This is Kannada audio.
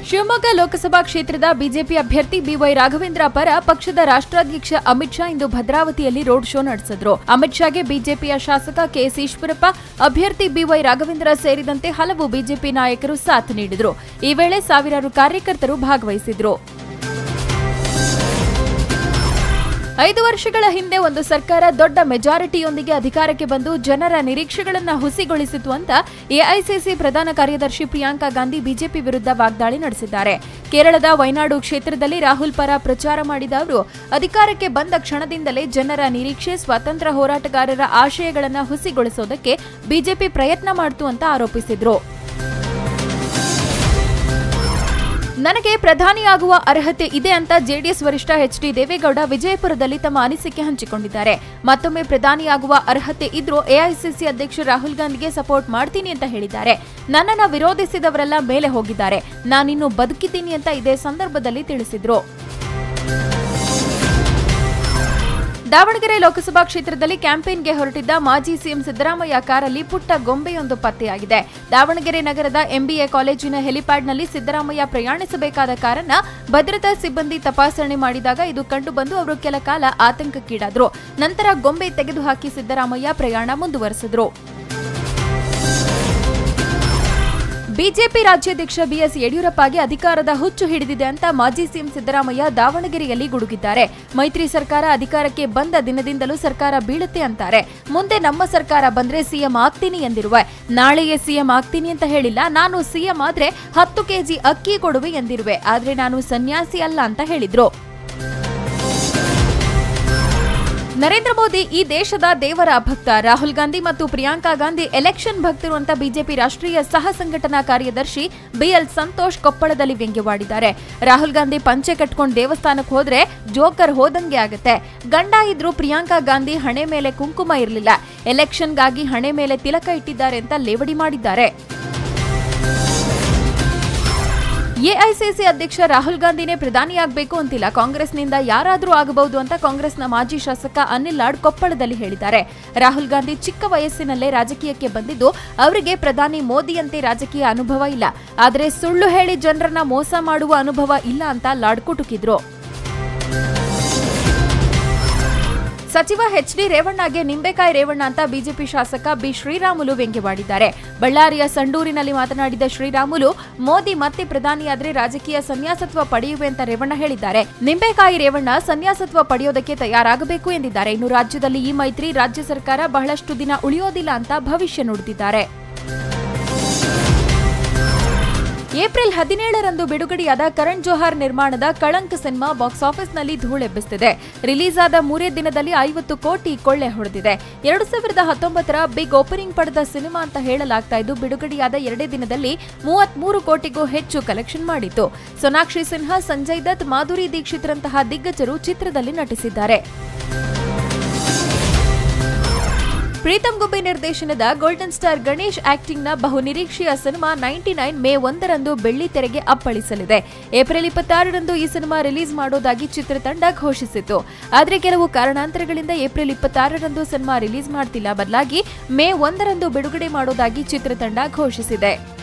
ಶಿವಮೊಗ್ಗ ಲೋಕಸಭಾ ಕ್ಷೇತ್ರದ ಬಿಜೆಪಿ ಅಭ್ಯರ್ಥಿ ಬಿವೈ ರಾಘವೇಂದ್ರ ಪರ ಪಕ್ಷದ ರಾಷ್ಟ್ರಾಧ್ಯಕ್ಷ ಅಮಿತ್ ಶಾ ಇಂದು ಭದ್ರಾವತಿಯಲ್ಲಿ ರೋಡ್ ಶೋ ನಡೆಸಿದ್ರು ಅಮಿತ್ ಶಾಗೆ ಬಿಜೆಪಿಯ ಶಾಸಕ ಕೆಎಸ್ ಈಶ್ವರಪ್ಪ ಅಭ್ಯರ್ಥಿ ಬಿವೈ ರಾಘವೇಂದ್ರ ಸೇರಿದಂತೆ ಹಲವು ಬಿಜೆಪಿ ನಾಯಕರು ಸಾಥ್ ನೀಡಿದ್ರು ಈ ವೇಳೆ ಸಾವಿರಾರು ಕಾರ್ಯಕರ್ತರು ಭಾಗವಹಿಸಿದ್ರು ಐದು ವರ್ಷಗಳ ಹಿಂದೆ ಒಂದು ಸರ್ಕಾರ ದೊಡ್ಡ ಮೆಜಾರಿಟಿಯೊಂದಿಗೆ ಅಧಿಕಾರಕ್ಕೆ ಬಂದು ಜನರ ನಿರೀಕ್ಷೆಗಳನ್ನು ಹುಸಿಗೊಳಿಸಿತು ಅಂತ ಎಐಸಿಸಿ ಪ್ರಧಾನ ಕಾರ್ಯದರ್ಶಿ ಪ್ರಿಯಾಂಕಾ ಗಾಂಧಿ ಬಿಜೆಪಿ ವಿರುದ್ಧ ವಾಗ್ದಾಳಿ ನಡೆಸಿದ್ದಾರೆ ಕೇರಳದ ವಯನಾಡು ಕ್ಷೇತ್ರದಲ್ಲಿ ರಾಹುಲ್ ಪರ ಪ್ರಚಾರ ಮಾಡಿದ ಅವರು ಅಧಿಕಾರಕ್ಕೆ ಬಂದ ಕ್ಷಣದಿಂದಲೇ ಜನರ ನಿರೀಕ್ಷೆ ಸ್ವಾತಂತ್ರ್ಯ ಹೋರಾಟಗಾರರ ಆಶಯಗಳನ್ನು ಹುಸಿಗೊಳಿಸೋದಕ್ಕೆ ಬಿಜೆಪಿ ಪ್ರಯತ್ನ ಮಾಡಿತು ಅಂತ ಆರೋಪಿಸಿದ್ರು ನನಗೆ ಪ್ರಧಾನಿಯಾಗುವ ಅರ್ಹತೆ ಇದೆ ಅಂತ ಜೆಡಿಎಸ್ ವರಿಷ್ಠ ಎಚ್ ಡಿ ದೇವೇಗೌಡ ವಿಜಯಪುರದಲ್ಲಿ ತಮ್ಮ ಅನಿಸಿಕೆ ಹಂಚಿಕೊಂಡಿದ್ದಾರೆ ಮತ್ತೊಮ್ಮೆ ಪ್ರಧಾನಿಯಾಗುವ ಅರ್ಹತೆ ಇದ್ರೂ ಎಐಸಿಸಿ ಅಧ್ಯಕ್ಷ ರಾಹುಲ್ ಗಾಂಧಿಗೆ ಸಪೋರ್ಟ್ ಮಾಡ್ತೀನಿ ಅಂತ ಹೇಳಿದ್ದಾರೆ ನನ್ನನ್ನು ವಿರೋಧಿಸಿದವರೆಲ್ಲ ಮೇಲೆ ಹೋಗಿದ್ದಾರೆ ನಾನಿನ್ನು ಬದುಕಿದ್ದೀನಿ ಅಂತ ಇದೇ ಸಂದರ್ಭದಲ್ಲಿ ತಿಳಿಸಿದ್ರು ದಾವಣಗೆರೆ ಲೋಕಸಭಾ ಕ್ಷೇತ್ರದಲ್ಲಿ ಕ್ಯಾಂಪೇನ್ಗೆ ಹೊರಟಿದ್ದ ಮಾಜಿ ಸಿಎಂ ಸಿದ್ದರಾಮಯ್ಯ ಕಾರಲ್ಲಿ ಪುಟ್ಟ ಗೊಂಬೆಯೊಂದು ಪತ್ತೆಯಾಗಿದೆ ದಾವಣಗೆರೆ ನಗರದ ಎಂಬಿಎ ಕಾಲೇಜಿನ ಹೆಲಿಪ್ಯಾಡ್ನಲ್ಲಿ ಸಿದ್ದರಾಮಯ್ಯ ಪ್ರಯಾಣಿಸಬೇಕಾದ ಕಾರನ್ನ ಭದ್ರತಾ ಸಿಬ್ಬಂದಿ ತಪಾಸಣೆ ಮಾಡಿದಾಗ ಇದು ಕಂಡುಬಂದು ಅವರು ಕೆಲ ಕಾಲ ಆತಂಕಕ್ಕೀಡಾದ್ರು ನಂತರ ಗೊಂಬೆ ತೆಗೆದುಹಾಕಿ ಸಿದ್ದರಾಮಯ್ಯ ಪ್ರಯಾಣ ಮುಂದುವರೆಸಿದ್ರು ಬಿಜೆಪಿ ರಾಜ್ಯಾಧ್ಯಕ್ಷ ಬಿಎಸ್ ಯಡಿಯೂರಪ್ಪಗೆ ಅಧಿಕಾರದ ಹುಚ್ಚು ಹಿಡಿದಿದೆ ಅಂತ ಮಾಜಿ ಸಿಎಂ ಸಿದ್ದರಾಮಯ್ಯ ದಾವಣಗೆರೆಯಲ್ಲಿ ಗುಡುಗಿದ್ದಾರೆ ಮೈತ್ರಿ ಸರ್ಕಾರ ಅಧಿಕಾರಕ್ಕೆ ಬಂದ ದಿನದಿಂದಲೂ ಸರ್ಕಾರ ಬೀಳುತ್ತೆ ಅಂತಾರೆ ಮುಂದೆ ನಮ್ಮ ಸರ್ಕಾರ ಬಂದ್ರೆ ಸಿಎಂ ಆಗ್ತೀನಿ ಎಂದಿರುವೆ ನಾಳೆಯೇ ಸಿಎಂ ಆಗ್ತೀನಿ ಅಂತ ಹೇಳಿಲ್ಲ ನಾನು ಸಿಎಂ ಆದ್ರೆ ಹತ್ತು ಕೆಜಿ ಅಕ್ಕಿ ಕೊಡುವೆ ಎಂದಿರುವೆ ಆದ್ರೆ ನಾನು ಸನ್ಯಾಸಿ ಅಲ್ಲ ಅಂತ ಹೇಳಿದ್ರು ನರೇಂದ್ರ ಮೋದಿ ಈ ದೇಶದ ದೇವರ ಭಕ್ತ ರಾಹುಲ್ ಗಾಂಧಿ ಮತ್ತು ಪ್ರಿಯಾಂಕಾ ಗಾಂಧಿ ಎಲೆಕ್ಷನ್ ಭಕ್ತರು ಅಂತ ಬಿಜೆಪಿ ರಾಷ್ಟ್ರೀಯ ಸಹ ಸಂಘಟನಾ ಕಾರ್ಯದರ್ಶಿ ಬಿಎಲ್ ಸಂತೋಷ್ ಕೊಪ್ಪಳದಲ್ಲಿ ವ್ಯಂಗ್ಯವಾಡಿದ್ದಾರೆ ರಾಹುಲ್ ಗಾಂಧಿ ಪಂಚೆ ಕಟ್ಕೊಂಡು ದೇವಸ್ಥಾನಕ್ಕೆ ಹೋದ್ರೆ ಜೋಕರ್ ಹೋದಂಗೆ ಆಗುತ್ತೆ ಗಂಡ ಇದ್ರೂ ಪ್ರಿಯಾಂಕಾ ಗಾಂಧಿ ಹಣೆ ಮೇಲೆ ಕುಂಕುಮ ಇರಲಿಲ್ಲ ಎಲೆಕ್ಷನ್ಗಾಗಿ ಹಣೆ ಮೇಲೆ ತಿಲಕ ಇಟ್ಟಿದ್ದಾರೆ ಅಂತ ಲೇವಡಿ ಮಾಡಿದ್ದಾರೆ ಎಐಸಿಸಿ ಅಧ್ಯಕ್ಷ ರಾಹುಲ್ ಗಾಂಧಿನೇ ಪ್ರಧಾನಿಯಾಗಬೇಕು ಅಂತಿಲ್ಲ ಕಾಂಗ್ರೆಸ್ನಿಂದ ಯಾರಾದರೂ ಆಗಬಹುದು ಅಂತ ಕಾಂಗ್ರೆಸ್ನ ಮಾಜಿ ಶಾಸಕ ಅನಿಲ್ ಲಾಡ್ ಕೊಪ್ಪಳದಲ್ಲಿ ಹೇಳಿದ್ದಾರೆ ರಾಹುಲ್ ಗಾಂಧಿ ಚಿಕ್ಕ ವಯಸ್ಸಿನಲ್ಲೇ ರಾಜಕೀಯಕ್ಕೆ ಬಂದಿದ್ದು ಅವರಿಗೆ ಪ್ರಧಾನಿ ಮೋದಿಯಂತೆ ರಾಜಕೀಯ ಅನುಭವ ಇಲ್ಲ ಆದರೆ ಸುಳ್ಳು ಹೇಳಿ ಜನರನ್ನ ಮೋಸ ಮಾಡುವ ಅನುಭವ ಇಲ್ಲ ಅಂತ ಲಾಡ್ ಕುಟುಕಿದ್ರು ಸಚಿವ ಎಚ್ ಡಿ ರೇವಣ್ಣಗೆ ನಿಂಬೆಕಾಯಿ ರೇವಣ್ಣ ಅಂತ ಬಿಜೆಪಿ ಶಾಸಕ ಬಿ ಶ್ರೀರಾಮುಲು ವ್ಯಂಗ್ಯವಾಡಿದ್ದಾರೆ ಬಳ್ಳಾರಿಯ ಸಂಡೂರಿನಲ್ಲಿ ಮಾತನಾಡಿದ ಶ್ರೀರಾಮುಲು ಮೋದಿ ಮತ್ತೆ ಪ್ರಧಾನಿಯಾದ್ರೆ ರಾಜಕೀಯ ಸನ್ಯಾಸತ್ವ ಪಡೆಯುವೆ ಅಂತ ರೇವಣ್ಣ ಹೇಳಿದ್ದಾರೆ ನಿಂಬೆಕಾಯಿ ರೇವಣ್ಣ ಸನ್ಯಾಸತ್ವ ಪಡೆಯೋದಕ್ಕೆ ತಯಾರಾಗಬೇಕು ಎಂದಿದ್ದಾರೆ ಇನ್ನು ರಾಜ್ಯದಲ್ಲಿ ಈ ಮೈತ್ರಿ ರಾಜ್ಯ ಸರ್ಕಾರ ಬಹಳಷ್ಟು ದಿನ ಉಳಿಯೋದಿಲ್ಲ ಅಂತ ಭವಿಷ್ಯ ನುಡಿದಿದ್ದಾರೆ ಏಪ್ರಿಲ್ ಹದಿನೇಳರಂದು ಬಿಡುಗಡೆಯಾದ ಕರಣ್ ಜೋಹಾರ್ ನಿರ್ಮಾಣದ ಕಳಂಕ್ ಸಿನಿಮಾ ಬಾಕ್ಸ್ ಆಫೀಸ್ನಲ್ಲಿ ಧೂಳೆಬ್ಬಿಸುತ್ತಿದೆ ರಿಲೀಸ್ ಆದ ಮೂರೇ ದಿನದಲ್ಲಿ ಐವತ್ತು ಕೋಟಿ ಕೊಳ್ಳೆ ಹೊಡೆದಿದೆ ಎರಡು ಸಾವಿರದ ಹತ್ತೊಂಬತ್ತರ ಬಿಗ್ ಓಪನಿಂಗ್ ಪಡೆದ ಸಿನಿಮಾ ಅಂತ ಹೇಳಲಾಗ್ತಾ ಇದ್ದು ಬಿಡುಗಡೆಯಾದ ಎರಡೇ ದಿನದಲ್ಲಿ ಮೂವತ್ಮೂರು ಕೋಟಿಗೂ ಹೆಚ್ಚು ಕಲೆಕ್ಷನ್ ಮಾಡಿತ್ತು ಸೋನಾಕ್ಷಿ ಸಿನ್ಹಾ ಸಂಜಯ್ ದತ್ ಮಾಧುರಿ ದೀಕ್ಷಿತ್ರಂತಹ ದಿಗ್ಗಜರು ಚಿತ್ರದಲ್ಲಿ ನಟಿಸಿದ್ದಾರೆ ಪ್ರೀತಮ್ ಗುಬ್ಬಿ ನಿರ್ದೇಶನದ ಗೋಲ್ಡನ್ ಸ್ಟಾರ್ ಗಣೇಶ್ ಆಕ್ಟಿಂಗ್ನ ಬಹು ನಿರೀಕ್ಷೆಯ ಸಿನಿಮಾ ನೈಂಟಿ ನೈನ್ ಮೇ ಒಂದರಂದು ಬೆಳ್ಳಿ ತೆರೆಗೆ ಅಪ್ಪಳಿಸಲಿದೆ ಏಪ್ರಿಲ್ ಇಪ್ಪತ್ತಾರರಂದು ಈ ಸಿನಿಮಾ ರಿಲೀಸ್ ಮಾಡೋದಾಗಿ ಚಿತ್ರತಂಡ ಘೋಷಿಸಿತ್ತು ಆದರೆ ಕೆಲವು ಕಾರಣಾಂತರಗಳಿಂದ ಏಪ್ರಿಲ್ ಇಪ್ಪತ್ತಾರರಂದು ಸಿನಿಮಾ ರಿಲೀಸ್ ಮಾಡ್ತಿಲ್ಲ ಬದಲಾಗಿ ಮೇ ಒಂದರಂದು ಬಿಡುಗಡೆ ಮಾಡೋದಾಗಿ ಚಿತ್ರತಂಡ ಘೋಷಿಸಿದೆ